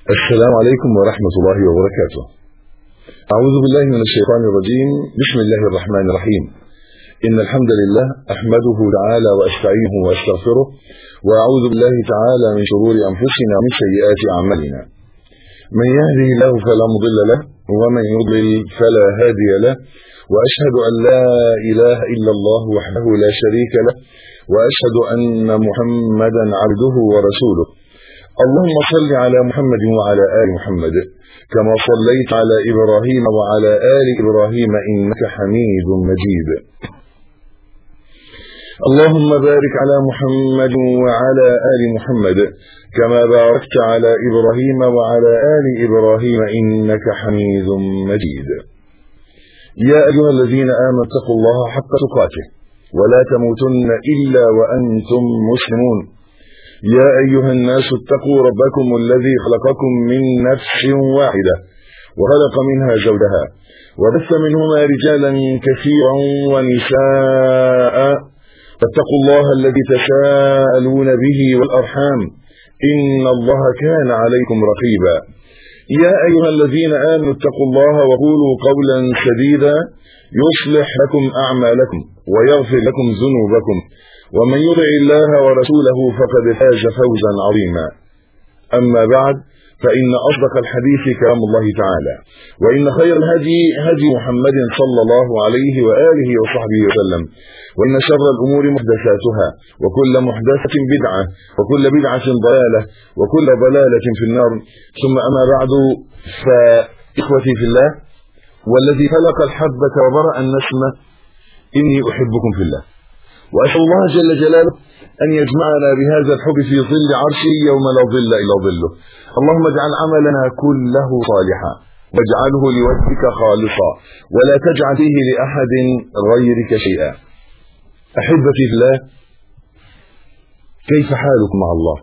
السلام عليكم ورحمة الله وبركاته أعوذ بالله من الشيطان الرجيم بسم الله الرحمن الرحيم إن الحمد لله أحمده تعالى وأستعينه وأستغفره وأعوذ بالله تعالى من شرور أنفسنا ومن سيئات أعمالنا من يهده الله فلا مضل له ومن يضلل فلا هادي له وأشهد أن لا إله إلا الله وحده لا شريك له وأشهد أن محمدا عبده ورسوله اللهم صل على محمد وعلى آل محمد كما صليت على إبراهيم وعلى آل إبراهيم إنك حميد مجيد اللهم بارك على محمد وعلى آل محمد كما باركت على إبراهيم وعلى آل إبراهيم إنك حميد مجيد يا أيها الذين آمنوا اتقوا الله حق تقاته ولا تموتن إلا وأنتم مسلمون يا أيها الناس اتقوا ربكم الذي خلقكم من نفس واحدة وخلق منها زوجها وبث منهما رجالا كثيرا ونساء فاتقوا الله الذي تساءلون به والأرحام إن الله كان عليكم رقيبا يا أيها الذين آمنوا اتقوا الله وقولوا قولا سديدا يصلح لكم أعمالكم ويغفر لكم ذنوبكم ومن يطع الله ورسوله فقد فاز فوزا عظيما أما بعد فإن أصدق الحديث كلام الله تعالى وإن خير الهدي هدي محمد صلى الله عليه وآله وصحبه وسلم وإن شر الأمور محدثاتها وكل محدثة بدعة وكل بدعة ضلالة وكل ضلالة في النار ثم أما بعد فإخوتي في الله والذي خلق الحبة وبرأ النسمة إني أحبكم في الله وأسأل الله جل جلاله أن يجمعنا بهذا الحب في ظل عرشه يوم لا ظل إلا ظله اللهم اجعل عملنا كله صالحا واجعله لوجهك خالصا ولا تجعل فيه لأحد غيرك شيئا أحبتي في الله كيف حالكم مع الله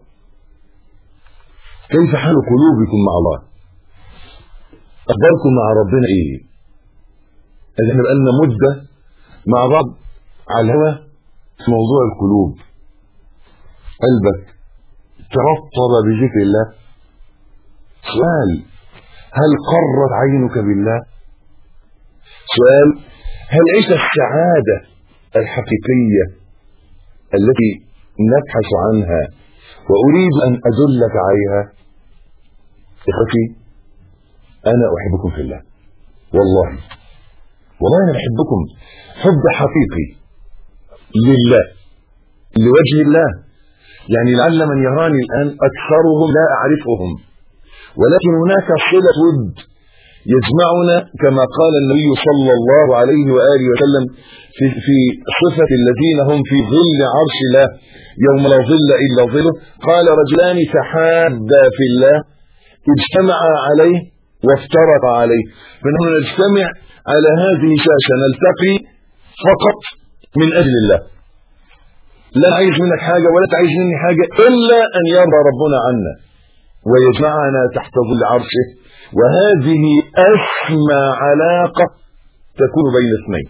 كيف حال قلوبكم مع الله أخباركم مع ربنا إيه احنا بقالنا مدة مع بعض على الهوى في موضوع القلوب قلبك ترطب بذكر الله سؤال هل قرت عينك بالله سؤال هل عشت السعادة الحقيقية التي نبحث عنها وأريد أن أدلك عليها إخوتي أنا أحبكم في الله والله والله أنا بحبكم حب حقيقي لله لوجه الله يعني لعل من يراني الآن أكثرهم لا أعرفهم ولكن هناك صلة ود يجمعنا كما قال النبي صلى الله عليه وآله وسلم في, في صفة الذين هم في ظل عرش الله يوم لا ظل إلا ظله قال رجلان تحابا في الله اجتمعا عليه وافترقا عليه فنحن نجتمع على هذه الشاشة نلتقي فقط من أجل الله لا عايز منك حاجة ولا تعيش مني حاجة إلا أن يرضى ربنا عنا ويجمعنا تحت ظل عرشه وهذه أسمى علاقة تكون بين اثنين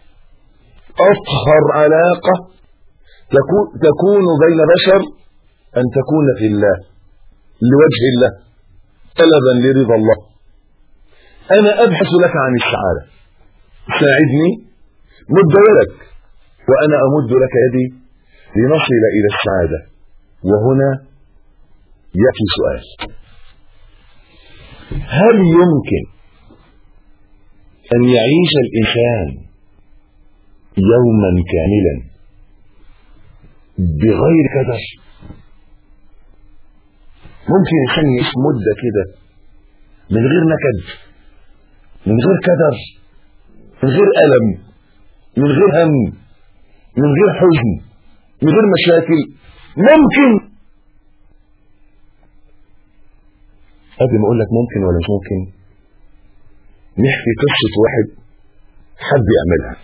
أطهر علاقة تكون بين بشر أن تكون في الله لوجه الله طلبا لرضا الله أنا أبحث لك عن السعادة ساعدني مد يدك وأنا أمد لك يدي لنصل إلى السعادة وهنا يأتي سؤال هل يمكن أن يعيش الإنسان يوما كاملا بغير كدر ممكن الإنسان يعيش مدة كده من غير نكد من غير كدر من غير ألم من غير هم من غير حزن من غير مشاكل ممكن قبل ما اقول لك ممكن ولا مش ممكن نحكي قصة واحد حب يعملها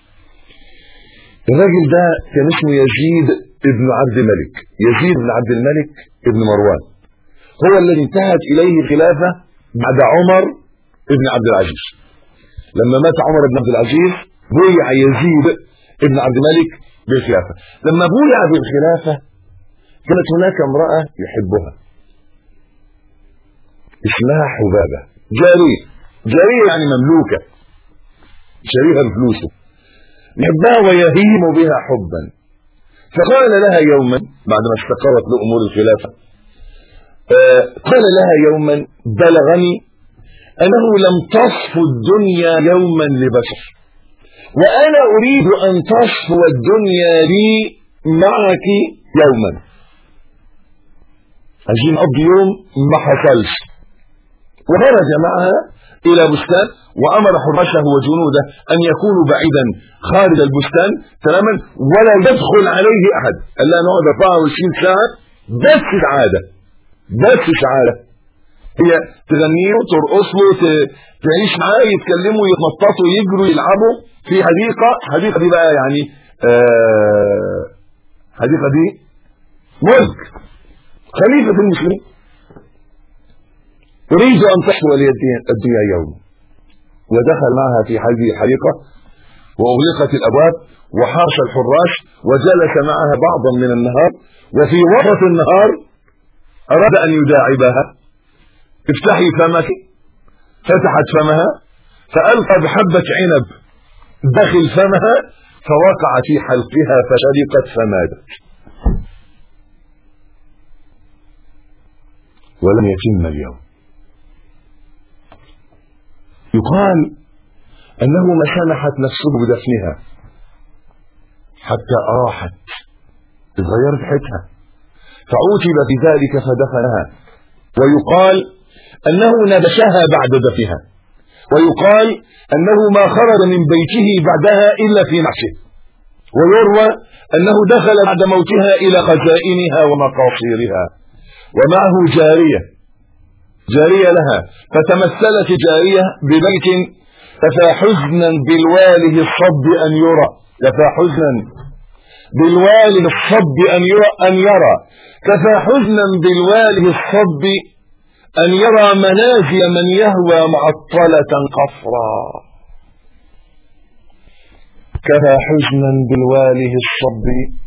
الراجل ده كان اسمه يزيد ابن عبد الملك يزيد بن عبد الملك ابن مروان هو الذي انتهت اليه الخلافة بعد عمر ابن عبد العزيز لما مات عمر بن عبد العزيز بويع يزيد ابن عبد الملك بالخلافة لما بويع بالخلافة كانت هناك امرأة يحبها اسمها حبابة جارية جارية يعني مملوكة شريها بفلوسه يحبها ويهيم بها حبا فقال لها يوما بعد ما استقرت له امور الخلافه آه قال لها يوما بلغني انه لم تصفو الدنيا يوما لبشر وانا اريد ان تصفو الدنيا لي معك يوما عايزين نقضي يوم ما حصلش وخرج معها الى بستان وامر حرشه وجنوده ان يكونوا بعيدا خارج البستان تماما ولا يدخل عليه احد قال لها نقعد 24 ساعه بس سعاده بس سعاده هي تغني له ترقص له تعيش معاه يتكلموا يتنططوا يجروا يلعبوا في حديقه حديقه دي بقى يعني آه حديقه دي ملك خليفه المسلمين أريد أن تحوى لي الدنيا يوم ودخل معها في هذه الحديقة وأغلقت الأبواب وحاش الحراش وجلس معها بعضا من النهار وفي وسط النهار أراد أن يداعبها افتحي فمك فتحت فمها فألقى بحبة عنب دخل فمها فوقع في حلقها فشرقت فماتت ولم يتم اليوم يقال انه ما سمحت نفسه بدفنها حتى اراحت اتغيرت حياتها فعوتب بذلك فدفنها ويقال انه نبشها بعد دفنها ويقال انه ما خرج من بيته بعدها الا في نعشه ويروى انه دخل بعد موتها الى خزائنها ومقاصيرها ومعه جاريه جارية لها فتمثلت جارية ببيت كفى حزنا بالواله الصب أن يرى كفى حزنا بالواله الصب أن يرى أن يرى كفى حزنا بالواله الصب أن يرى منازل من يهوى معطلة قفرا كفى حزنا بالواله الصب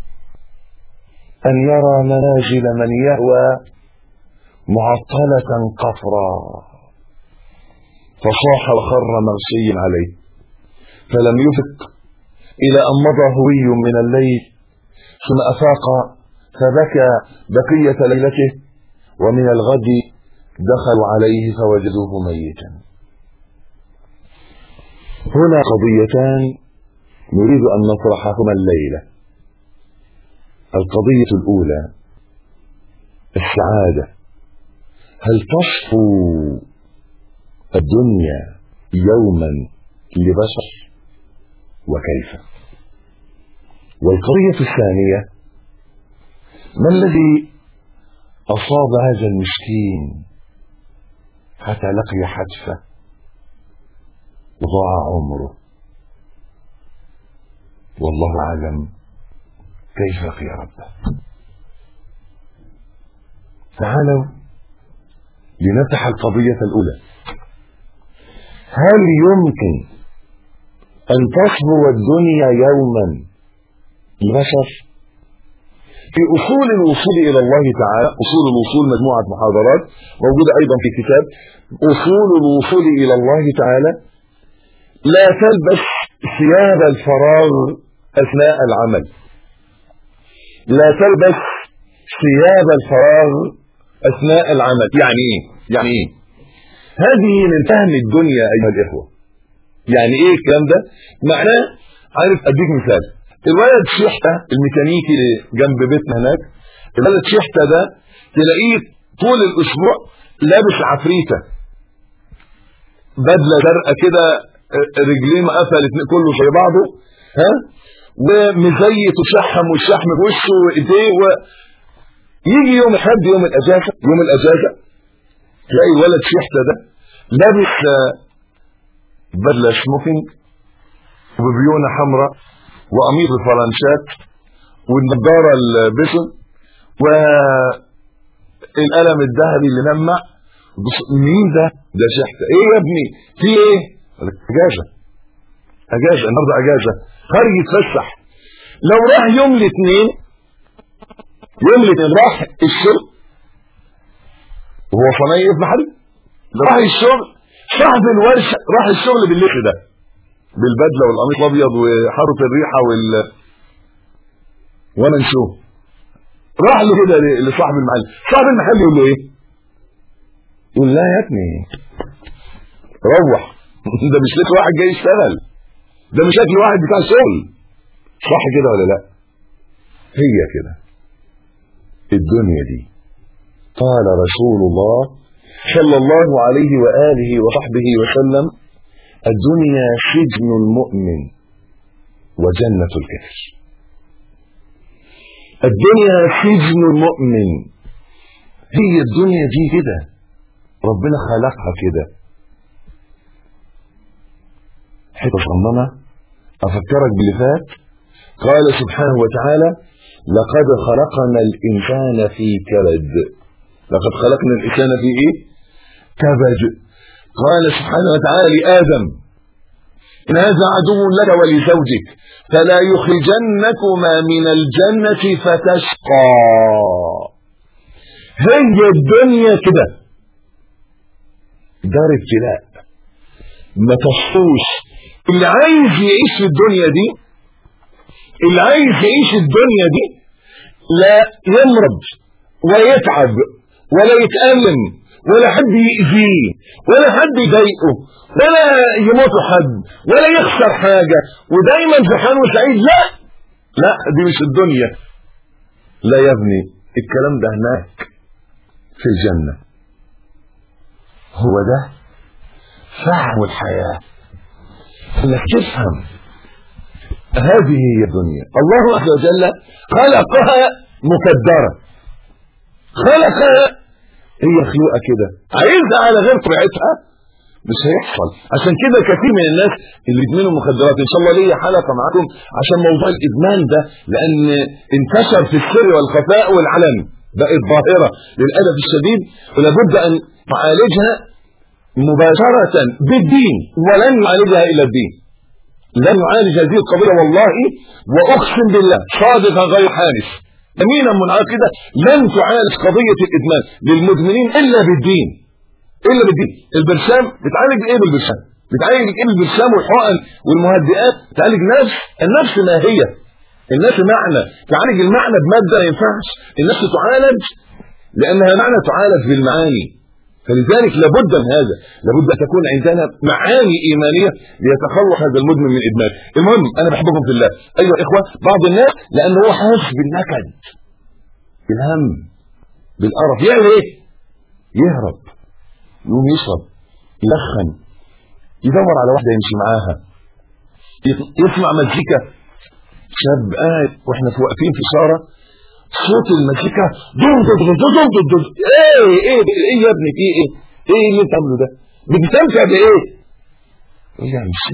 أن يرى منازل من يهوى معطلة قفرا فصاح وخر مرسي عليه فلم يفق إلى أن مضى هوي من الليل ثم أفاق فبكى بقية ليلته ومن الغد دخلوا عليه فوجدوه ميتا هنا قضيتان نريد أن نطرحهما الليلة القضية الأولى السعادة هل تصفو الدنيا يوما لبشر وكيف والقضية الثانية ما الذي أصاب هذا المسكين حتى لقي حتفه وضاع عمره والله أعلم كيف لقي ربه تعالوا لنفتح القضية الأولى هل يمكن أن تصبو الدنيا يوما لبشر في أصول الوصول إلى الله تعالى أصول الوصول مجموعة محاضرات موجودة أيضا في كتاب أصول الوصول إلى الله تعالى لا تلبس ثياب الفراغ أثناء العمل لا تلبس ثياب الفراغ اثناء العمل يعني ايه يعني ايه هذه من فهم الدنيا ايها الاخوه يعني ايه الكلام ده معناه عارف اديك مثال الولد شحته الميكانيكي اللي جنب بيتنا هناك الولد شحته ده تلاقيه طول الاسبوع لابس عفريته بدله زرقاء كده رجليه مقفلت كله زي بعضه ها ومزيت وشحم والشحم في وشه وايديه و... يجي يوم الحد يوم الاجازه يوم الاجازه تلاقي الولد شحته ده لابس بدله سموكينج وببيونه حمراء وقميص الفرنشات والنضاره البسن والقلم الذهبي اللي لمع مين ده؟ ده شحته ايه يا ابني؟ في ايه؟ اجازه اجازه النهارده اجازه خارج يتفسح لو راح يوم الاثنين يوم الاثنين راح الشرب وهو صنايعي في محل راح الشغل صاحب الورشة راح الشغل بالليل ده بالبدلة والقميص الابيض وحرة الريحة وال وانا نشوف راح له كده لصاحب المحل صاحب المحل يقول له ايه يقول لا يا ابني روح ده مش لك واحد جاي يشتغل ده مش اكل واحد بتاع شغل صح كده ولا لا هي كده الدنيا دي قال رسول الله صلى الله عليه وآله وصحبه وسلم الدنيا سجن المؤمن وجنة الكافر الدنيا سجن المؤمن هي الدنيا دي كده ربنا خلقها كده حته صممه افكرك باللي فات قال سبحانه وتعالى لقد خلقنا الانسان في كبد لقد خلقنا الانسان في ايه كبد قال سبحانه وتعالى لادم ان هذا عدو لك ولزوجك فلا يخرجنكما من الجنه فتشقى هي الدنيا كده دار ابتلاء ما تصفوش اللي عايز يعيش في الدنيا دي اللي عايز يعيش الدنيا دي لا يمرض ولا يتعب ولا يتألم ولا حد يأذيه ولا حد يضايقه ولا يموت حد ولا يخسر حاجة ودايما فرحان وسعيد لا لا دي مش الدنيا لا يا ابني الكلام ده هناك في الجنة هو ده فهم الحياة انك تفهم هذه هي الدنيا الله عز وجل خلقها مكدرة خلقها هي خلوقة كده عايزها على غير طبيعتها مش هيحصل عشان كده كثير من الناس اللي بيدمنوا مخدرات ان شاء الله ليا حلقه معاكم عشان موضوع الادمان ده لان انتشر في السر والخفاء والعلن بقت ظاهره للاسف الشديد ولابد ان تعالجها مباشره بالدين ولن يعالجها الا الدين لن يعالج هذه القضيه والله واقسم بالله صادقا غير حارس يمينا منعقده لن تعالج قضيه الادمان للمدمنين الا بالدين الا بالدين البرشام بتعالج ايه بالبرشام بتعالج ايه بالبرشام والحقن والمهدئات تعالج نفس النفس ما هي النفس معنى تعالج المعنى بماده ما ينفعش النفس تعالج لانها معنى تعالج بالمعاني فلذلك لابد من هذا لابد ان تكون عندنا معاني ايمانيه ليتخلص هذا المدمن من ادمان المهم انا بحبكم في الله ايها الاخوه بعض الناس لانه هو حاسس بالنكد بالهم بالقرف يعمل ايه يهرب يقوم يشرب يدخن يدور على واحده يمشي معاها يسمع مزيكا شاب قاعد واحنا في واقفين في اشاره صوت المزيكا دم دم دم دم دم دم ايه ايه ايه يا ابني في ايه ايه اللي انت عامله ده بتستمتع بايه ايه يا مش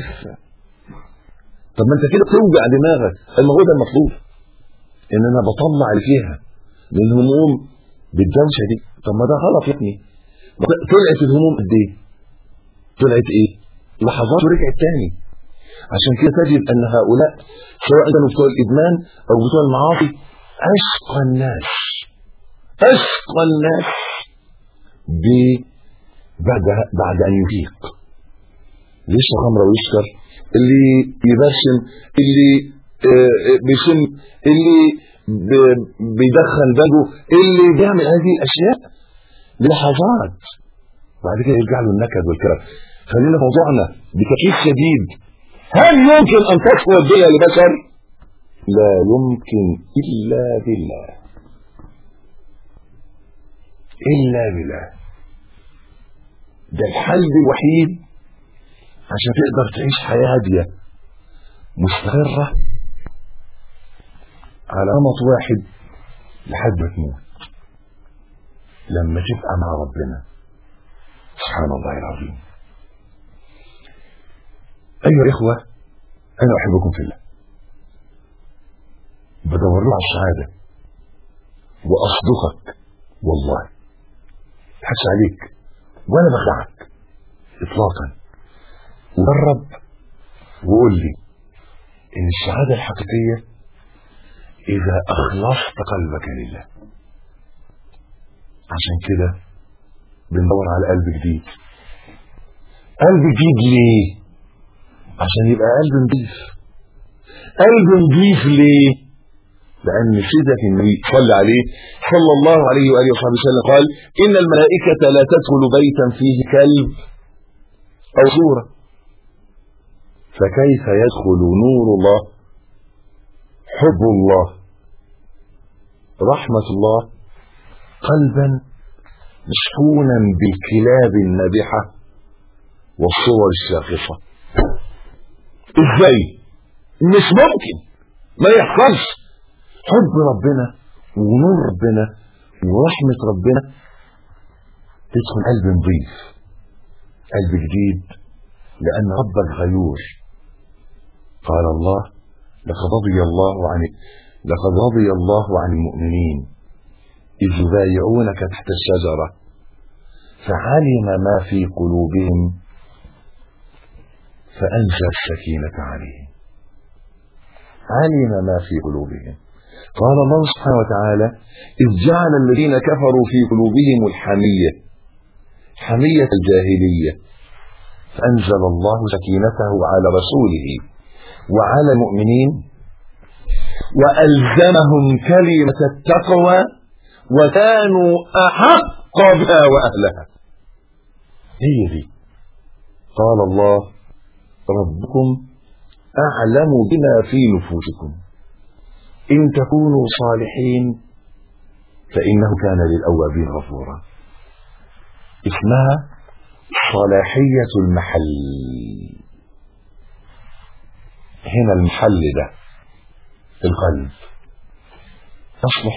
طب ما انت كده بتوجع دماغك الموضوع ده المطلوب ان انا بطلع اللي فيها من هموم بالدوشه دي طب ما ده غلط يا ابني طلعت الهموم قد ايه طلعت ايه لحظات ورجعت تاني عشان كده تجد ان هؤلاء سواء كانوا بتوع الادمان او بتوع المعاصي اشقى الناس اشقى الناس ب بعد بعد ان يفيق اللي يشرب خمره ويسكر اللي يبرشم اللي بيشم اللي بيدخن دجو اللي بيعمل هذه الاشياء لحظات بعد كده يرجع له النكد والكلام خلينا موضوعنا بتركيز شديد هل يمكن ان تصفو الدنيا لبشر لا يمكن الا بالله الا بالله ده الحل الوحيد عشان تقدر تعيش حياه هاديه مستقره على نمط واحد لحد ما تموت لما تبقى مع ربنا سبحان الله العظيم أيها الإخوة أنا أحبكم في الله بدور له على السعادة وأصدقك والله حس عليك وأنا بخدعك إطلاقا وجرب وقول لي إن السعادة الحقيقية إذا أخلصت قلبك لله عشان كده بندور على قلب جديد قلب جديد ليه عشان يبقى قلب نضيف قلب نضيف ليه لأن سيدة النبي صلى عليه صلى الله عليه وآله وصحبه وسلم قال إن الملائكة لا تدخل بيتا فيه كلب أو صورة فكيف يدخل نور الله حب الله رحمة الله قلبا مشحونا بالكلاب النابحة والصور الشاخصة ازاي مش ممكن ما يحصلش حب ربنا ونور ربنا ورحمة ربنا تدخل قلب نظيف قلب جديد لأن ربك غيور قال الله لقد رضي الله عن لقد رضي الله عن المؤمنين إذ يبايعونك تحت الشجرة فعلم ما في قلوبهم فأنزل السكينة عليهم علم ما في قلوبهم قال الله سبحانه وتعالى إذ جعل الذين كفروا في قلوبهم الحمية حمية الجاهلية فأنزل الله سكينته على رسوله وعلى المؤمنين وألزمهم كلمة التقوى وكانوا أحق بها وأهلها هي دي قال الله ربكم أعلم بما في نفوسكم إن تكونوا صالحين فإنه كان للأوابين غفورا اسمها صلاحية المحل هنا المحل ده القلب تصلح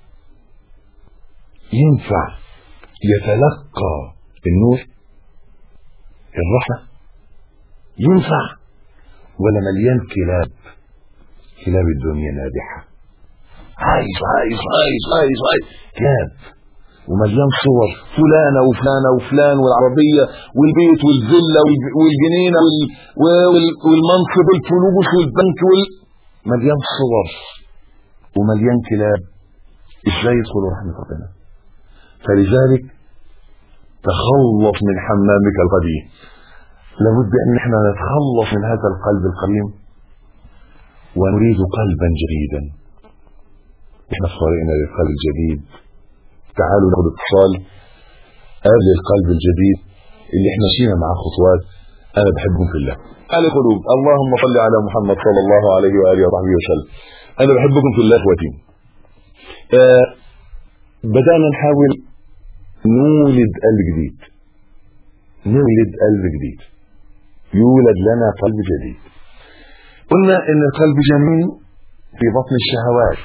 ينفع يتلقى النور الرحمة ينفع ولا مليان كلاب كلاب الدنيا نادحة عايز عايز عايز عايز عايز كلاب ومليان صور فلانة وفلانة وفلان والعربية والبيت والفيلا والجنينة والمنصب والفلوس والبنك وال... مليان صور ومليان كلاب ازاي يدخلوا رحمة ربنا فلذلك تخلص من حمامك القديم لابد ان احنا نتخلص من هذا القلب القديم ونريد قلبا جديدا احنا في طريقنا للقلب الجديد تعالوا ناخد اتصال قبل القلب الجديد اللي احنا مشينا معاه خطوات انا بحبكم في الله على قلوب اللهم صل على محمد صلى الله عليه واله وصحبه وسلم انا بحبكم في الله اخواتي آه بدانا نحاول نولد قلب جديد نولد قلب جديد يولد لنا قلب جديد قلنا ان القلب جميل في بطن الشهوات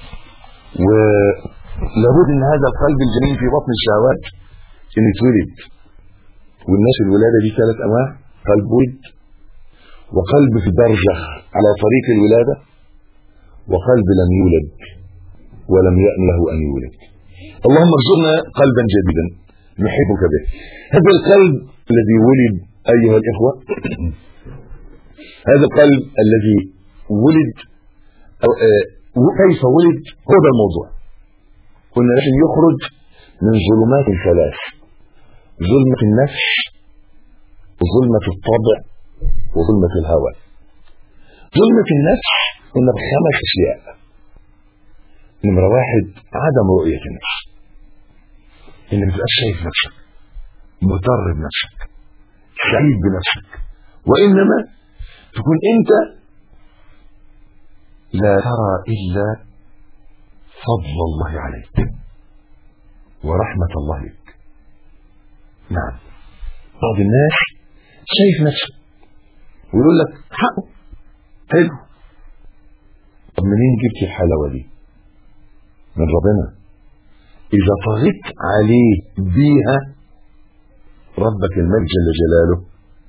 ولابد ان هذا القلب الجميل في بطن الشهوات ان يتولد والناس الولادة دي ثلاث انواع قلب ولد وقلب في برزخ على طريق الولادة وقلب لم يولد ولم يأن له ان يولد اللهم ارزقنا قلبا جديدا نحبك به هذا القلب الذي ولد ايها الاخوة هذا القلب الذي ولد أو آه كيف ولد هو ده الموضوع قلنا لازم يخرج من ظلمات ثلاث ظلمة النفس وظلمة الطبع وظلمة الهوى ظلمة النفس قلنا بخمس اشياء نمرة واحد عدم رؤية النفس انك ما تبقاش شايف نفسك مضطر بنفسك سعيد بنفسك وانما تكون انت لا ترى الا فضل الله عليك ورحمة الله لك نعم بعض الناس شايف نفسه ويقول لك حقه حلو طب منين جبت الحلاوة دي من ربنا اذا طغيت عليه بيها ربك الملك جل جلاله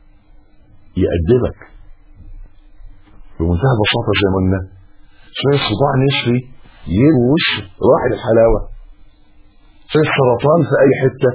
يأدبك بمنتهى البساطة زي ما قلنا شوية صداع نشفي يروي وشه راحت الحلاوة شوية سرطان في أي حتة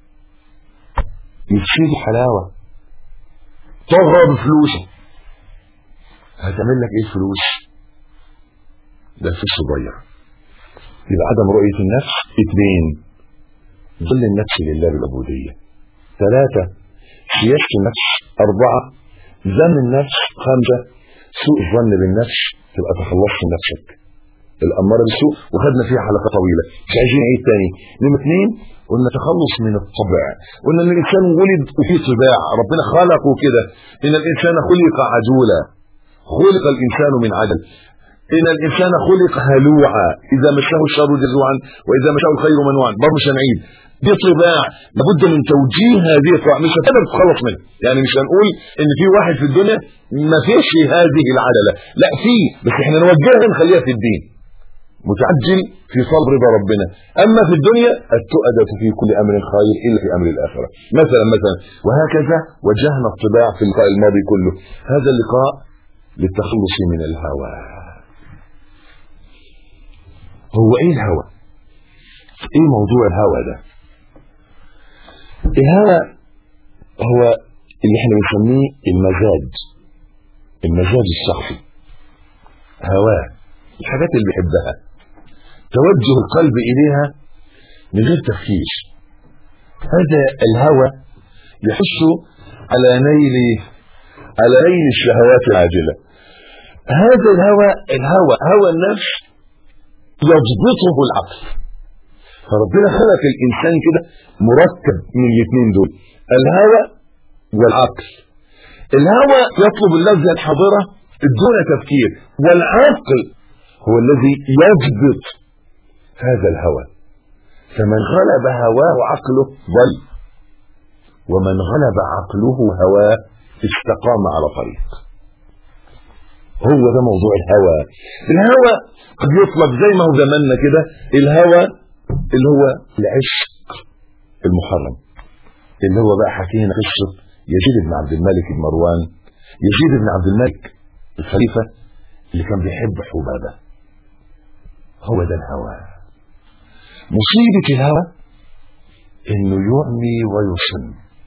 يتشيل الحلاوة تغرى بفلوسه هتعمل لك ايه الفلوس ده الفلوس ضيع يبقى عدم رؤية النفس اثنين ظل النفس لله بالعبودية ثلاثة سياسة النفس أربعة ذم النفس خمسة سوء الظن بالنفس تبقى تخلصت من نفسك الأمارة بالسوء وخدنا فيها حلقة طويلة مش عايزين نعيد تاني نمرة اثنين قلنا تخلص من الطبع قلنا ان الانسان ولد وفيه طباع ربنا خلقه كده ان الانسان خلق عجولا خلق الانسان من عجل ان الانسان خلق هلوعا اذا مسه الشر جزوعا واذا مسه الخير منوعا برضه مش هنعيد دي طباع لابد من توجيه هذه الطباع مش هتقدر تتخلص منها يعني مش هنقول ان في واحد في الدنيا ما فيش هذه العدله لا في بس احنا نوجهها نخليها في الدين متعجل في صبر رضا ربنا اما في الدنيا التؤدة في كل امر خير الا في امر الاخره مثلا مثلا وهكذا وجهنا الطباع في اللقاء الماضي كله هذا اللقاء للتخلص من الهوى هو ايه الهوى ايه موضوع الهوى ده الهوى هو اللي احنا بنسميه المزاج المزاج الشخصي هواه الحاجات اللي بيحبها توجه القلب اليها من غير تفكير هذا الهوى يحث على نيل على نيل الشهوات العاجله هذا الهوى الهوى هوى النفس يضبطه العقل فربنا خلق الانسان كده مركب من الاثنين دول الهوى والعقل الهوى يطلب اللذه الحاضره دون تفكير والعقل هو الذي يضبط هذا الهوى فمن غلب هواه عقله ضل ومن غلب عقله هواه استقام على طريق هو ده موضوع الهوى الهوى قد يطلق زي ما هو زماننا كده الهوى اللي هو العشق المحرم اللي هو بقى حكينا قصه يزيد بن عبد الملك بن مروان يزيد بن عبد الملك الخليفه اللي كان بيحب حبابه هو ده الهوى مصيبه الهوى انه يعمي ويصم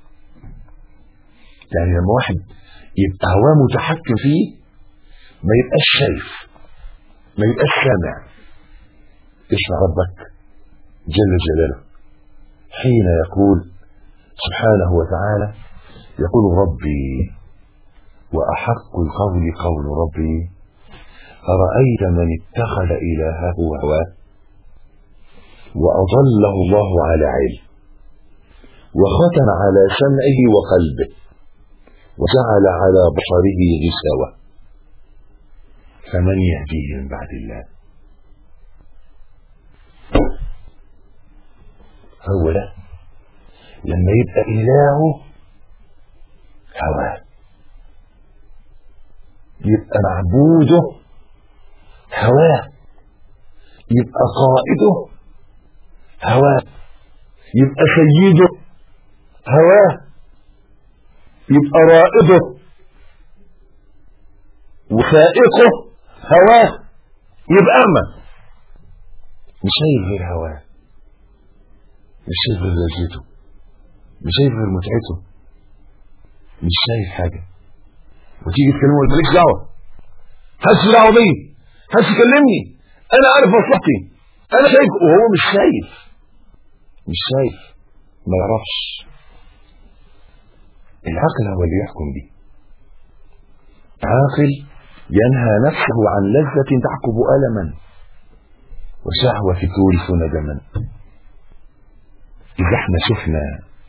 يعني لما واحد يبقى هواه متحكم فيه ما يبقاش شايف ما يبقاش سامع اسمع ربك جل جلاله حين يقول سبحانه وتعالى يقول ربي وأحق القول قول ربي أرأيت من اتخذ إلهه هواه وأضله الله على علم وختم على سمعه وقلبه وجعل على بصره غساوة فمن يهديه من بعد الله هو ده لما يبقى إلهه هواه يبقى معبوده هواه يبقى قائده هواه يبقى سيده هواه يبقى رائده وسائقه هواه يبقى أعمى مش شايف غير هواه مش شايف غير لذته مش شايف غير متعته مش شايف حاجة وتيجي تكلمه مالكش دعوة محدش دعوة بيا محدش يكلمني أنا عارف مصلحتي أنا شايف وهو مش شايف مش شايف ما يعرفش العقل هو اللي يحكم بيه عاقل ينهى نفسه عن لذة تعقب ألما وشهوة تورث ندما إذا احنا شفنا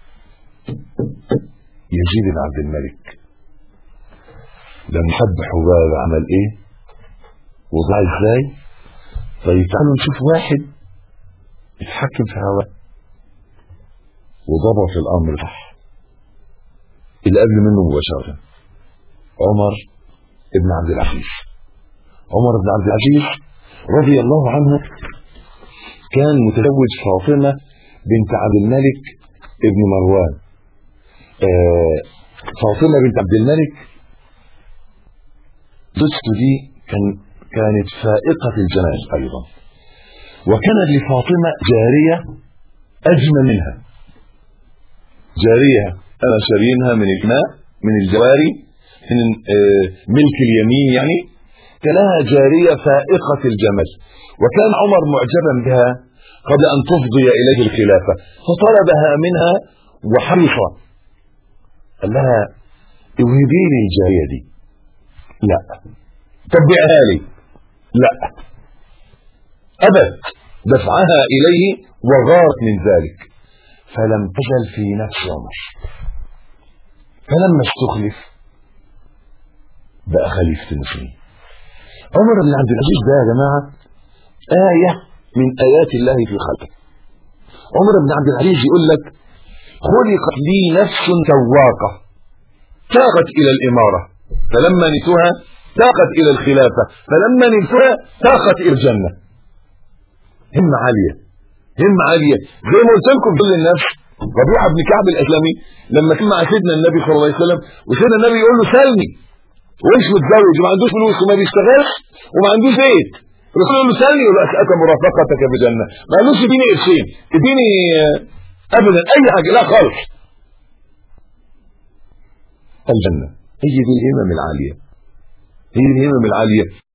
يزيد بن عبد الملك لما حب حباب عمل ايه وضع ازاي طيب تعالوا نشوف واحد يتحكم في هواه وضبط الامر صح اللي قبل منه مباشرة عمر ابن عبد العزيز عمر بن عبد العزيز رضي الله عنه كان متزوج فاطمة بنت عبد الملك ابن مروان آه فاطمة بنت عبد الملك زوجته دي كان كانت فائقة الجمال أيضا وكانت لفاطمة جارية أجمل منها جارية أنا شارينها من الماء من الجواري من آه ملك اليمين يعني كان لها جارية فائقة الجمال وكان عمر معجبا بها قبل أن تفضي إليه الخلافة فطلبها منها وحرص قال لها اوهبي لي الجاريه دي لا طب بيعها لي لا ابت دفعها اليه وغارت من ذلك فلم تزل في نفس عمر فلما استخلف بقى خليفه المسلمين عمر بن عبد العزيز ده يا جماعه ايه من ايات الله في خلقه عمر بن عبد العزيز يقول لك خلقت لي نفس سواقه تاقت الى الاماره فلما نسوها تاقت الى الخلافه فلما نسوها تاقت الى الجنه همه عاليه همه عاليه زي ما قلت لكم كل النفس ربيعه بن كعب الاسلمي لما كان مع سيدنا النبي صلى الله عليه وسلم وسيدنا النبي يقول له سلني ومش متزوج وما عندوش فلوس وما بيشتغلش وما عندوش بيت الرسول يقول له سلني يقول له اسالك مرافقتك بجنه ما قالوش اديني قرشين اديني ابدا اي حاجه لا خالص الجنه هي دي الهمم العاليه هي الهمم العاليه